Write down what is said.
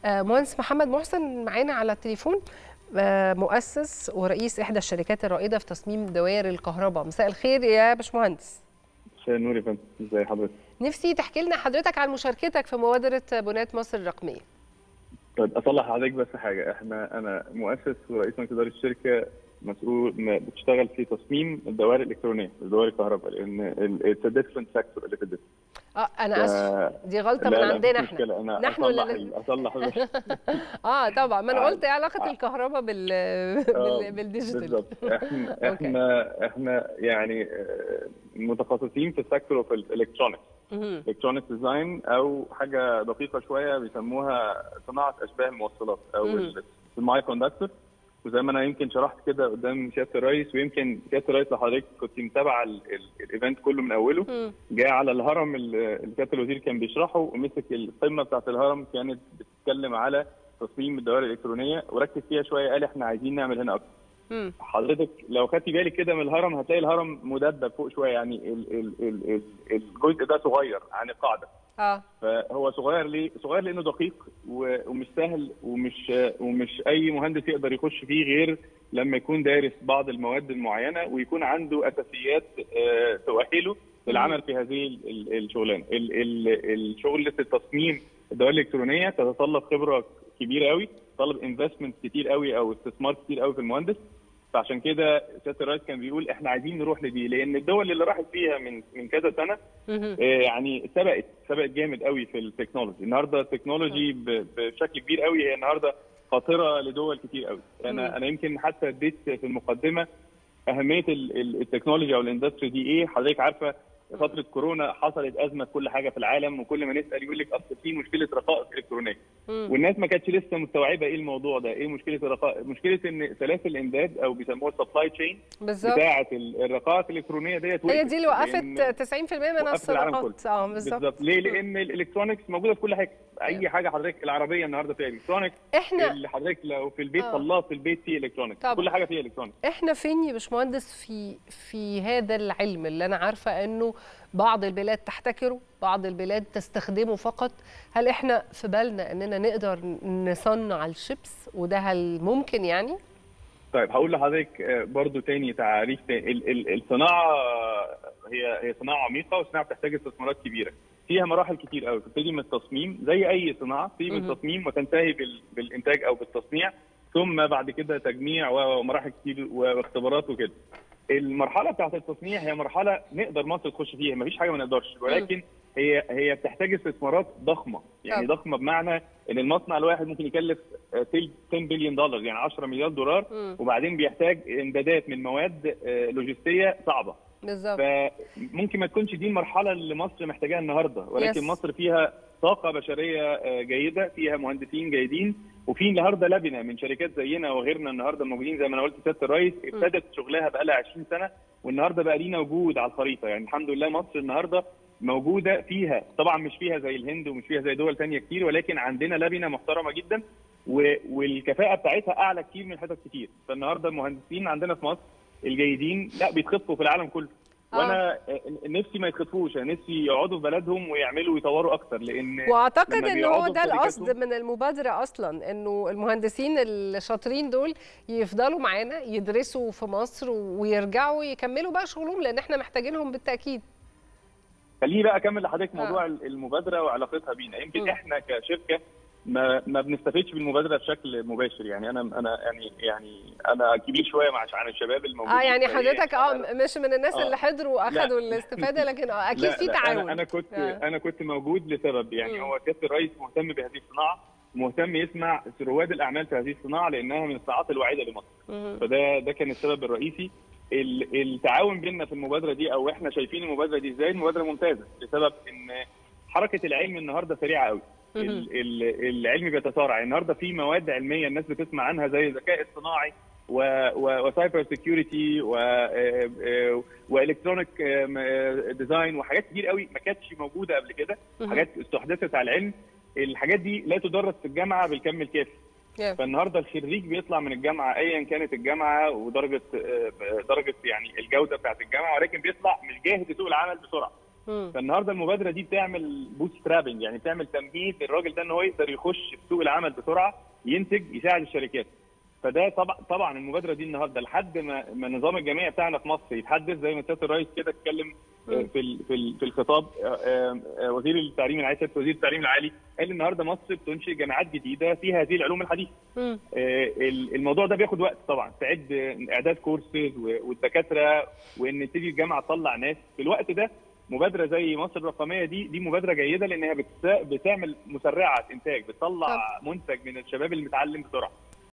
آه، مهندس محمد محسن معانا على التليفون آه، مؤسس ورئيس احدى الشركات الرائده في تصميم دوائر الكهرباء مساء الخير يا باشمهندس مساء النور يا فندم ازي حضرتك نفسي تحكي لنا حضرتك عن مشاركتك في مبادره بنايه مصر الرقميه طيب اصلح حضرتك بس حاجه احنا انا مؤسس ورئيس مجلس اداره الشركه مسؤول م- بتشتغل في تصميم الدوائر الالكترونيه دوائر الكهرباء لان اتس ديفرنت سيكتور اللي في الدنيا اه انا اسف دي غلطه من لا، لا، عندنا مفيش احنا مشكلة. انا نحن اصلح ولا ال- اصلح بس. اه طبعا ما انا آه. قلت ايه علاقه آه. الكهرباء بال... آه، بال... بالديجيتال بالظبط احنا أوكي. احنا احنا يعني آه، متخصصين في السيكتور اوف الالكترونكس مهم. الكترونيك ديزاين او حاجه دقيقه شويه بيسموها صناعه اشباه الموصلات او مم. الماي كوندكتور وزي ما انا يمكن شرحت كده قدام سياده الرئيس ويمكن سياده الرئيس لحضرتك كنت متابعه ال- ال- الايفنت كله من اوله مم. جاء على الهرم اللي اللي سياده الوزير كان بيشرحه ومسك القمه بتاعت الهرم كانت بتتكلم على تصميم الدوائر الالكترونيه وركز فيها شويه قال احنا عايزين نعمل هنا اكتر مم. حضرتك لو خدتي بالك كده من الهرم هتلاقي الهرم مدبب فوق شويه يعني ال ال ال ال الجزء ده صغير عن القاعده اه فهو صغير ليه؟ صغير لانه دقيق و- ومش سهل ومش ومش اي مهندس يقدر يخش فيه غير لما يكون دارس بعض المواد المعينه ويكون عنده اساسيات آه، تؤهله للعمل في هذه ال- ال- الشغلانه. ال- ال- الشغل في التصميم الدوائر الالكترونيه تتطلب خبره كبيره قوي، تتطلب انفستمنت كتير قوي او استثمار كتير قوي في المهندس. فعشان كده سياده الرئيس كان بيقول احنا عايزين نروح لدي لان الدول اللي راحت فيها من من كذا سنه مهم. آه، يعني سبقت سبقت جامد قوي في التكنولوجي النهارده التكنولوجي ب- بشكل كبير قوي هي النهارده خاطره لدول كتير قوي مم. انا انا يمكن حتى اديت في المقدمه اهميه ال- ال- التكنولوجي او الاندستري دي ايه حضرتك عارفه فتره كورونا حصلت ازمه في كل حاجه في العالم وكل ما نسال يقول لك اصل في مشكله رقائق الكترونيه مم. والناس ما كانتش لسه مستوعبه ايه الموضوع ده ايه مشكله الرقائق مشكله ان سلاسل الامداد او بيسموها السبلاي تشين بالظبط بتاعه ال- الرقائق الالكترونيه ديت هي وقفت. دي اللي وقفت لأن- 90% من وقفت العالم الصداقات اه بالظبط بالظبط ليه؟ لان الالكترونكس موجوده في كل حاجه اي حاجه حضرتك العربيه النهارده فيها الكترونكس احنا اللي حضرتك لو في البيت آه. خلاط في البيت فيه الكترونكس طبعا. كل حاجه فيها الكترونكس احنا فين يا باشمهندس في في هذا العلم اللي انا عارفه انه بعض البلاد تحتكره بعض البلاد تستخدمه فقط هل احنا في بالنا اننا نقدر نصنع الشيبس وده هل ممكن يعني طيب هقول لحضرتك آه، برضو تاني تعريف تاني ال- ال- الصناعه آه، هي هي صناعه عميقه وصناعه بتحتاج استثمارات كبيره فيها مراحل كتير قوي تبتدي من التصميم زي اي صناعه تبتدي من مهم. التصميم وتنتهي بال- بالانتاج او بالتصنيع ثم بعد كده تجميع ومراحل كتير واختبارات وكده المرحله بتاعت التصنيع هي مرحله نقدر مصر تخش فيها مفيش حاجه ما نقدرش ولكن هي هي بتحتاج استثمارات ضخمه يعني طب. ضخمه بمعنى ان المصنع الواحد ممكن يكلف آه، 10 بليون دولار يعني 10 مليار دولار مم. وبعدين بيحتاج امدادات من مواد آه، لوجستيه صعبه بالظبط فممكن ما تكونش دي المرحله اللي مصر محتاجاها النهارده ولكن Yes. مصر فيها طاقه بشريه آه، جيده فيها مهندسين جيدين وفي النهارده لبنه من شركات زينا وغيرنا النهارده موجودين زي ما انا قلت سياده الرئيس ابتدت شغلها بقى لها 20 سنه والنهارده بقى لينا وجود على الخريطه يعني الحمد لله مصر النهارده موجوده فيها طبعا مش فيها زي الهند ومش فيها زي دول تانية كتير ولكن عندنا لبنه محترمه جدا و- والكفاءه بتاعتها اعلى كتير من حتت كتير فالنهارده المهندسين عندنا في مصر الجيدين لا بيتخطفوا في العالم كله آه. وانا آه، نفسي ما يتخطفوش انا نفسي يقعدوا في بلدهم ويعملوا ويطوروا اكتر لان واعتقد لما ان هو بيقعدوا ده في القصد شركاتهم- من المبادره اصلا انه المهندسين الشاطرين دول يفضلوا معانا يدرسوا في مصر ويرجعوا يكملوا بقى شغلهم لان احنا محتاجينهم بالتاكيد خليني بقى اكمل لحضرتك آه. موضوع المبادره وعلاقتها بينا يمكن م. احنا كشركه ما ما بنستفدش بالمبادره بشكل مباشر يعني انا انا يعني يعني انا كبير شويه مع عن الشباب الموجودين اه يعني في حضرتك اه أنا- مش من الناس آه. اللي حضروا واخدوا الاستفاده لكن اه اكيد لا في لا تعاون انا انا كنت آه. انا كنت موجود لسبب يعني مم. هو سياده الرئيس مهتم بهذه الصناعه مهتم يسمع رواد الاعمال في هذه الصناعه لانها من الصناعات الوعيده لمصر مهم. فده ده كان السبب الرئيسي ال- التعاون بيننا في المبادره دي او احنا شايفين المبادره دي ازاي المبادره ممتازه لسبب ان حركه العلم النهارده سريعه قوي مهم. ال- ال- العلم بيتسارع النهارده في مواد علميه الناس بتسمع عنها زي الذكاء الصناعي وسايبر سكيورتي والكترونيك ديزاين وحاجات كتير قوي ما كانتش موجوده قبل كده مهم. حاجات استحدثت على العلم الحاجات دي لا تدرس في الجامعه بالكم الكافي Yeah. فالنهارده الخريج بيطلع من الجامعه ايا كانت الجامعه ودرجه آه، درجه يعني الجوده بتاعت الجامعه ولكن بيطلع مش جاهز لسوق العمل بسرعه مم. فالنهارده المبادره دي بتعمل بوت سترابنج يعني بتعمل تمهيد للراجل ده ان هو يقدر يخش في سوق العمل بسرعه ينتج يساعد الشركات فده طبعا طبعا المبادره دي النهارده لحد ما ما النظام الجامعي بتاعنا في مصر يتحدث زي ما سياده الرئيس كده اتكلم آه، مم. في ال- في ال- في الخطاب آه، آه، وزير التعليم العالي سياده وزير التعليم العالي قال النهارده مصر بتنشئ جامعات جديده في هذه العلوم الحديثه مم. آه، ال- الموضوع ده بياخد وقت طبعا تعد آه، اعداد كورسز و- والدكاتره وان تيجي الجامعه تطلع ناس في الوقت ده مبادره زي مصر الرقميه دي دي مبادره جيده لانها بتس- بتعمل مسرعه انتاج بتطلع منتج من الشباب اللي متعلم بسرعه